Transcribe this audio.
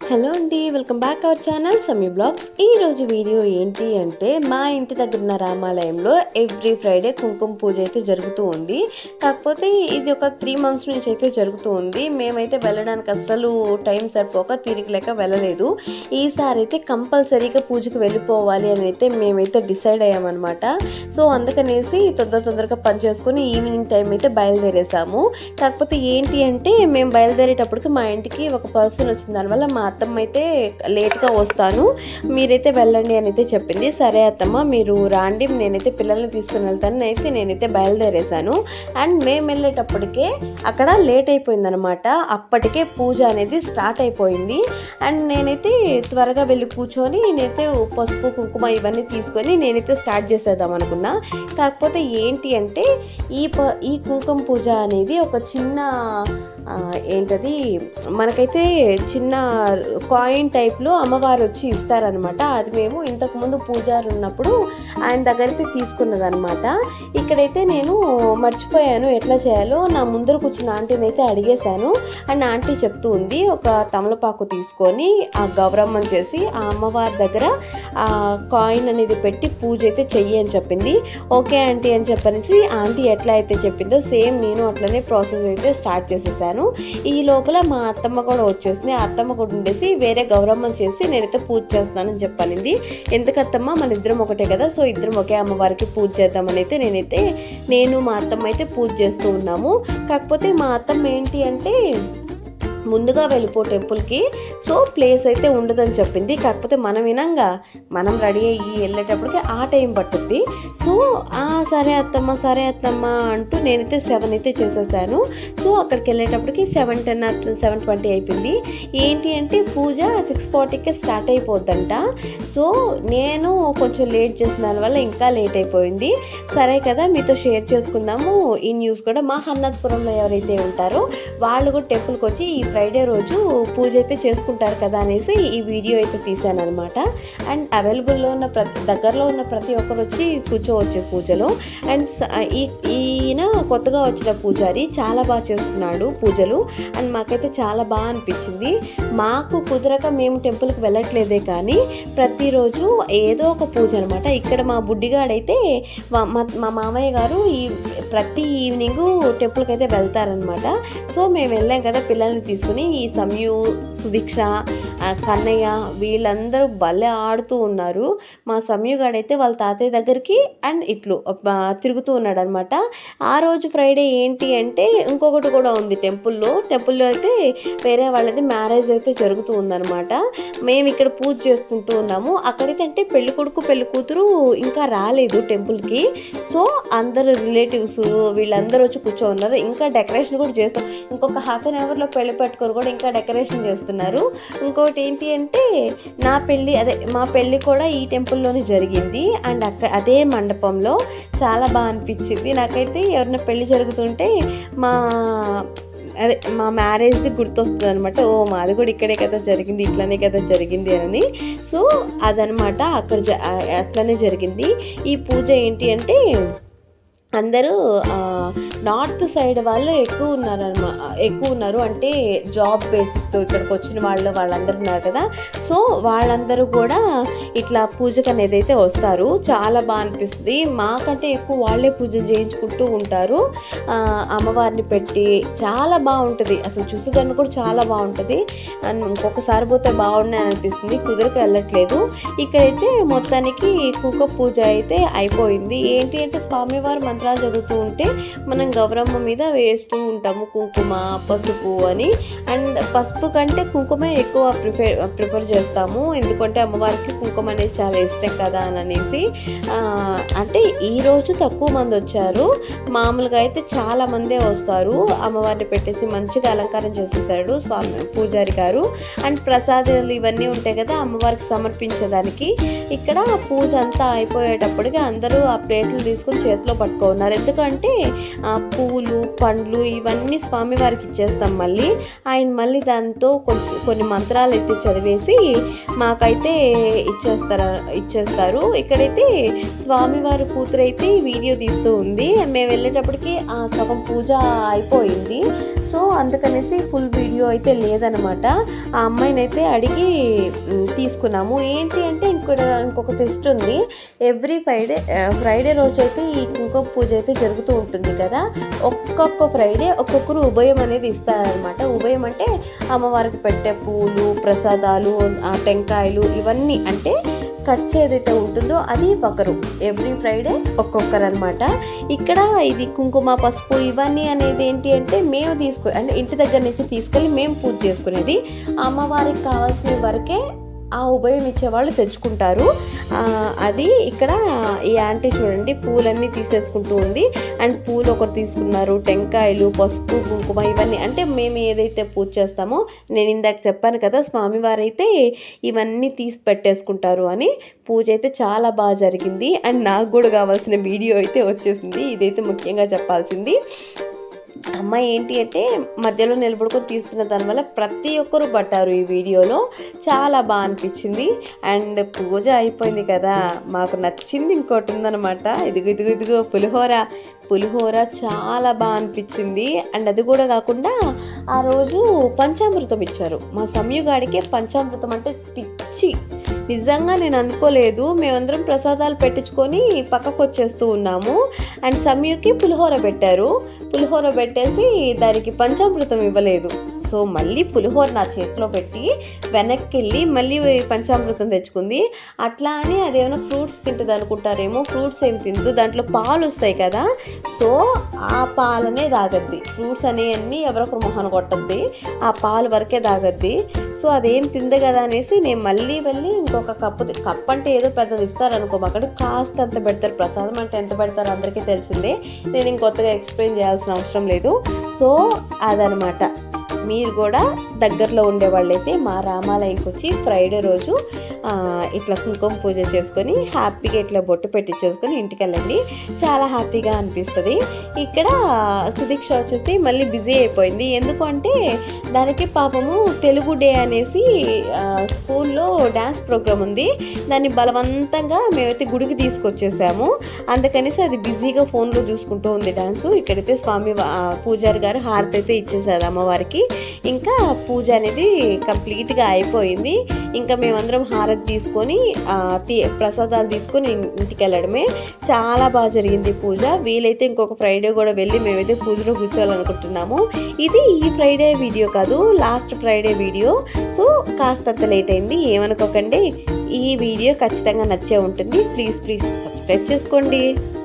hello అండి welcome back our channel Sami vlogs ఈ రోజు వీడియో ఏంటి అంటే మా ఇంటి దగ్గర ఉన్న రామాలయంలో ఎవ్రీ ఫ్రైడే కుంకుమ పూజ అయితే జరుగుతూ ఉంది కాకపోతే ఇది ఒక త్రీ మంత్స్ నుంచి అయితే జరుగుతూ ఉంది మేమైతే వెళ్ళడానికి అస్సలు టైం సరిపోక తీరిక లేక వెళ్ళలేదు ఈసారి అయితే కంపల్సరీగా పూజకి వెళ్ళిపోవాలి అని అయితే మేమైతే డిసైడ్ అయ్యామన్నమాట సో అందుకనేసి తొందర తొందరగా పని చేసుకుని ఈవినింగ్ టైం అయితే బయలుదేరేసాము కాకపోతే ఏంటి అంటే మేము బయలుదేరేటప్పటికి మా ఇంటికి ఒక పర్సన్ వచ్చింది దానివల్ల మా అత్తమ్మ అయితే లేట్గా వస్తాను మీరైతే వెళ్ళండి అని అయితే చెప్పింది సరే అత్తమ్మ మీరు రాండి నేనైతే పిల్లల్ని తీసుకుని వెళ్తాను అయితే నేనైతే బయలుదేరేసాను అండ్ మేము వెళ్ళేటప్పటికే అక్కడ లేట్ అయిపోయిందనమాట అప్పటికే పూజ అనేది స్టార్ట్ అయిపోయింది అండ్ నేనైతే త్వరగా వెళ్ళి కూర్చొని నేనైతే పసుపు కుంకుమ ఇవన్నీ తీసుకొని నేనైతే స్టార్ట్ చేసేద్దాం అనుకున్నా కాకపోతే ఏంటి అంటే ఈ ప ఈ కుంకుమ పూజ అనేది ఒక చిన్న ఆ, ఏంటది మనకైతే చిన్న కాయిన్ టైప్లో అమ్మవారు వచ్చి ఇస్తారనమాట అది మేము ఇంతకుముందు పూజారు ఉన్నప్పుడు ఆయన దగ్గరైతే తీసుకున్నదనమాట ఇక్కడైతే నేను మర్చిపోయాను ఎట్లా చేయాలో నా ముందర కూర్చున్న ఆంటీని అయితే అడిగేశాను అండ్ ఆంటీ చెప్తూ ఉంది ఒక తమలపాకు తీసుకొని ఆ గౌరమ్మని చేసి ఆ అమ్మవారి దగ్గర ఆ కాయిన్ అనేది పెట్టి పూజ అయితే చెయ్యి అని చెప్పింది ఓకే ఆంటీ అని చెప్పనేసి ఆంటీ ఎట్లా అయితే చెప్పిందో సేమ్ నేను అట్లనే ప్రాసెస్ అయితే స్టార్ట్ చేసేసాను ఈ లోపల మా అత్తమ్మ కూడా వచ్చేసింది ఆ అత్తమ్మ కూడా ఉండేసి వేరే గౌరమ్మని చేసి నేనైతే పూజ చేస్తానని చెప్పానండి ఎందుకత్తమ్మ మన ఇద్దరం ఒకటే కదా సో ఇద్దరం ఒకే అమ్మవారికి పూజ చేద్దామని అయితే నేనైతే నేను మా అత్తమ్మ అయితే పూజ చేస్తూ ఉన్నాము కాకపోతే మా అత్తమ్మ ఏంటి అంటే ముందుగా వెళ్ళిపో టెంపుల్కి సో ప్లేస్ అయితే ఉండదని చెప్పింది కాకపోతే మనం వినంగా మనం రెడీ అయ్యి వెళ్ళేటప్పటికి ఆ టైం పట్టుద్ది సో ఆ సరే అత్తమ్మ సరే అత్తమ్మ అంటూ నేనైతే సెవెన్ అయితే చేసేసాను సో అక్కడికి వెళ్ళేటప్పటికి సెవెన్ టెన్ సెవెన్ ట్వంటీ అయిపోయింది ఏంటి అంటే పూజ సిక్స్ ఫార్టీకే స్టార్ట్ అయిపోద్దంట సో నేను కొంచెం లేట్ చేసిన దానివల్ల ఇంకా లేట్ అయిపోయింది సరే కదా మీతో షేర్ చేసుకుందాము ఈ న్యూస్ కూడా మా హన్నత్పురంలో ఎవరైతే ఉంటారో వాళ్ళు కూడా టెంపుల్కి వచ్చి ఈ ఫ్రైడే రోజు పూజ అయితే చేసుకుంటారు కదా అనేసి ఈ వీడియో అయితే తీశాను అనమాట అండ్ అవైలబుల్లో ఉన్న ప్రతి దగ్గరలో ఉన్న ప్రతి ఒక్కరు వచ్చి కూర్చోవచ్చు పూజలో అండ్ స- ఈ ఈయన కొత్తగా వచ్చిన పూజారి చాలా బాగా చేస్తున్నాడు పూజలు అండ్ మాకైతే చాలా బాగా అనిపించింది మాకు కుదరక మేము టెంపుల్కి వెళ్ళట్లేదే కానీ ప్రతిరోజు ఏదో ఒక పూజ అనమాట ఇక్కడ మా బుడ్డిగాడైతే మా మా- మా మామయ్య గారు ఈ ప్రతి ఈవినింగ్ టెంపుల్కి అయితే వెళ్తారనమాట సో మేము వెళ్ళాం కదా పిల్లల్ని తీసుకుని ఈ సమయు సుదీక్ష ఆ, కన్నయ్య వీళ్ళందరూ భలే ఆడుతూ ఉన్నారు మా సమయుగాడైతే వాళ్ళ తాతయ్య దగ్గరికి అండ్ ఇట్లు ఆ, తిరుగుతూ ఉన్నాడు అనమాట ఆ రోజు ఫ్రైడే ఏంటి అంటే ఇంకొకటి కూడా ఉంది టెంపుల్లో టెంపుల్లో అయితే వేరే వాళ్ళది మ్యారేజ్ అయితే జరుగుతూ ఉందన్నమాట మేము ఇక్కడ పూజ చేసుకుంటూ ఉన్నాము అక్కడైతే అంటే పెళ్లి కొడుకు పెళ్లి కూతురు ఇంకా రాలేదు టెంపుల్కి సో అందరు రిలేటివ్స్ వీళ్ళందరూ వచ్చి కూర్చో ఉన్నారు ఇంకా డెకరేషన్ కూడా చేస్తాం ఇంకొక హాఫ్ అన్ అవర్లో పెళ్లి పెట్టుకొని కూడా ఇంకా డెకరేషన్ చేస్తున్నారు ఇంకోటి ఏంటి అంటే నా పెళ్ళి అదే మా పెళ్ళి కూడా ఈ టెంపుల్లోనే జరిగింది అండ్ అక్క అదే మండపంలో చాలా బాగా అనిపించింది నాకైతే ఎవరైనా పెళ్ళి జరుగుతుంటే మా అదే మా మ్యారేజ్ది గుర్తొస్తుంది అనమాట ఓ మాది కూడా ఇక్కడే కదా జరిగింది ఇట్లానే కదా జరిగింది అని సో అదనమాట అక్కడ జ- ఆ- అట్లనే జరిగింది ఈ పూజ ఏంటి అంటే అందరూ ఆ, నార్త్ సైడ్ వాళ్ళు ఎక్కువ ఉన్నారు అనమా ఎక్కువ ఉన్నారు అంటే జాబ్ బేసిక్తో ఇక్కడికి వచ్చిన వాళ్ళు వాళ్ళందరూ ఉన్నారు కదా సో వాళ్ళందరూ కూడా ఇట్లా పూజకు అనేది అయితే వస్తారు చాలా బాగా అనిపిస్తుంది మాకంటే ఎక్కువ వాళ్ళే పూజలు చేయించుకుంటూ ఉంటారు ఆ, అమ్మవారిని పెట్టి చాలా బాగుంటుంది అసలు చూసేదాన్ని కూడా చాలా బాగుంటుంది అండ్ ఇంకొకసారి పోతే బాగున్నాయి అనిపిస్తుంది కుదరక వెళ్ళట్లేదు ఇక్కడైతే మొత్తానికి కుక్క పూజ అయితే అయిపోయింది ఏంటి అంటే స్వామివారు మంత్రాలు చదువుతూ ఉంటే మనం గౌరమ్మ మీద వేస్తూ ఉంటాము కుంకుమ పసుపు అని అండ్ పసుపు కంటే కుంకుమే ఎక్కువ ప్రిఫర్ ప్రిఫర్ చేస్తాము ఎందుకంటే అమ్మవారికి కుంకుమ అనేది చాలా ఇష్టం కదా అని అనేసి ఆ, అంటే ఈ రోజు తక్కువ మంది వచ్చారు మామూలుగా అయితే చాలా మందే వస్తారు అమ్మవారిని పెట్టేసి మంచిగా అలంకారం చేసేసాడు స్వామి పూజారి గారు అండ్ ప్రసాదాలు ఇవన్నీ ఉంటాయి కదా అమ్మవారికి సమర్పించడానికి ఇక్కడ పూజ అంతా అయిపోయేటప్పటికి అందరూ ఆ ప్లేట్లు తీసుకుని చేతిలో పట్టుకోవాలి ఉన్నారు ఎందుకంటే ఆ, పూలు పండ్లు ఇవన్నీ స్వామివారికి ఇచ్చేస్తాం మళ్ళీ ఆయన మళ్ళీ దాంతో కొంచెం కొన్ని మంత్రాలు అయితే చదివేసి మాకైతే ఇచ్చేస్తారు ఇచ్చేస్తారు ఇక్కడైతే స్వామివారి కూతురు అయితే వీడియో తీస్తూ ఉంది మేము వెళ్ళేటప్పటికి ఆ సగం పూజ అయిపోయింది సో అందుకనేసి ఫుల్ వీడియో అయితే లేదనమాట ఆ అమ్మాయిని అయితే అడిగి మ్, తీసుకున్నాము ఏంటి అంటే ఇంకొక ఇంకొక ఫెస్ట్ ఉంది ఎవ్రీ ఫ్రైడే ఫ్రైడే రోజు అయితే ఈ కుంకుమ పూజ అయితే జరుగుతూ ఉంటుంది కదా ఒక్కొక్క ఫ్రైడే ఒక్కొక్కరు ఉభయం అనేది ఇస్తారనమాట ఉభయం అంటే అమ్మవారికి పెట్టే పూలు ప్రసాదాలు ఆ టెంకాయలు ఇవన్నీ అంటే ఖర్చు ఏదైతే ఉంటుందో అది ఒకరు ఎవ్రీ ఫ్రైడే ఒక్కొక్కరు అనమాట ఇక్కడ ఇది కుంకుమ పసుపు ఇవన్నీ అనేది ఏంటి అంటే మేము తీసుకో అంటే ఇంటి దగ్గర నుంచి తీసుకెళ్ళి మేము పూజ చేసుకునేది అమ్మవారికి కావాల్సిన వరకే ఆ ఉభయం ఇచ్చేవాళ్ళు తెచ్చుకుంటారు ఆ, అది ఇక్కడ ఈ ఆంటీ చూడండి పూలన్నీ తీసేసుకుంటూ ఉంది అండ్ పూలు ఒకరు తీసుకున్నారు టెంకాయలు పసుపు కుంకుమ ఇవన్నీ అంటే మేము ఏదైతే పూజ చేస్తామో నేను ఇందాక చెప్పాను కదా స్వామివారు అయితే ఇవన్నీ తీసి పెట్టేసుకుంటారు అని పూజ అయితే చాలా బాగా జరిగింది అండ్ నాకు కూడా కావాల్సిన వీడియో అయితే వచ్చేసింది ఇదైతే ముఖ్యంగా చెప్పాల్సింది అమ్మాయి ఏంటి అంటే మధ్యలో నిలబడుకొని తీస్తున్న దానివల్ల ప్రతి ఒక్కరు పట్టారు ఈ వీడియోలో చాలా బాగా అనిపించింది అండ్ పూజ అయిపోయింది కదా మాకు నచ్చింది ఇంకోటి ఉందన్నమాట ఇదిగో ఇదిగో ఇదిగో పులిహోర పులిహోర చాలా బాగా అనిపించింది అండ్ అది కూడా కాకుండా ఆ రోజు పంచామృతం ఇచ్చారు మా సమయుగాడికే పంచామృతం అంటే పిచ్చి నిజంగా నేను అనుకోలేదు మేమందరం ప్రసాదాలు పెట్టించుకొని పక్కకు వచ్చేస్తూ ఉన్నాము అండ్ సమయుకి పులిహోర పెట్టారు పులిహోర పెట్టేసి దానికి పంచామృతం ఇవ్వలేదు సో మళ్ళీ పులిహోర నా చేతిలో పెట్టి వెనక్కి వెళ్ళి మళ్ళీ పంచామృతం తెచ్చుకుంది అట్లా అని అదేమైనా ఫ్రూట్స్ తింటుంది అనుకుంటారేమో ఫ్రూట్స్ ఏం తింటూ దాంట్లో పాలు వస్తాయి కదా సో ఆ పాలనే తాగద్ది ఫ్రూట్స్ అనేవన్నీ ఎవరొకరు మొహన కొట్టద్ది ఆ పాలు వరకే తాగద్ది సో అదేం తింది కదా అనేసి నేను మళ్ళీ వెళ్ళి ఇంకొక కప్పు తి- కప్ అంటే ఏదో పెద్దది ఇస్తారనుకో అక్కడ కాస్త అంత పెడతారు ప్రసాదం అంటే ఎంత పెడతారో అందరికీ తెలిసిందే నేను ఇంకొత్తగా ఎక్స్ప్లెయిన్ చేయాల్సిన అవసరం లేదు సో అదనమాట మీరు కూడా దగ్గరలో ఉండే వాళ్ళైతే మా రామాలయంకి వచ్చి ఫ్రైడే రోజు ఆ, ఇట్లా కుంకుమ పూజ చేసుకొని హ్యాపీగా ఇట్లా బొట్టు పెట్టించేసుకొని ఇంటికి వెళ్ళండి చాలా హ్యాపీగా అనిపిస్తుంది ఇక్కడ సుదీక్ష వచ్చేసి మళ్ళీ బిజీ అయిపోయింది ఎందుకు అంటే దానికి పాపము తెలుగు డే అనేసి ఆ, స్కూల్లో డ్యాన్స్ ప్రోగ్రామ్ ఉంది దాన్ని బలవంతంగా మేమైతే గుడికి తీసుకొచ్చేసాము అందుకనేసి అది బిజీగా ఫోన్లో చూసుకుంటూ ఉంది డ్యాన్స్ ఇక్కడైతే స్వామి వా- ఆ, పూజారి గారు హారతి అయితే ఇచ్చేసారు అమ్మవారికి ఇంకా పూజ అనేది కంప్లీట్గా అయిపోయింది ఇంకా మేమందరం హారతి తీసుకొని ఆ, తీ- ప్రసాదాలు తీసుకొని ఇన్- ఇంటికి వెళ్ళడమే చాలా బాగా జరిగింది పూజ వీలైతే ఇంకొక ఫ్రైడే కూడా వెళ్ళి మేమైతే పూజలో కూర్చోవాలనుకుంటున్నాము ఇది ఈ ఫ్రైడే వీడియో కాదు లాస్ట్ ఫ్రైడే వీడియో సో కాస్తంత లేట్ అయింది ఏమనుకోకండి ఈ వీడియో ఖచ్చితంగా నచ్చే ఉంటుంది ప్లీజ్ ప్లీజ్ సబ్స్క్రైబ్ చేసుకోండి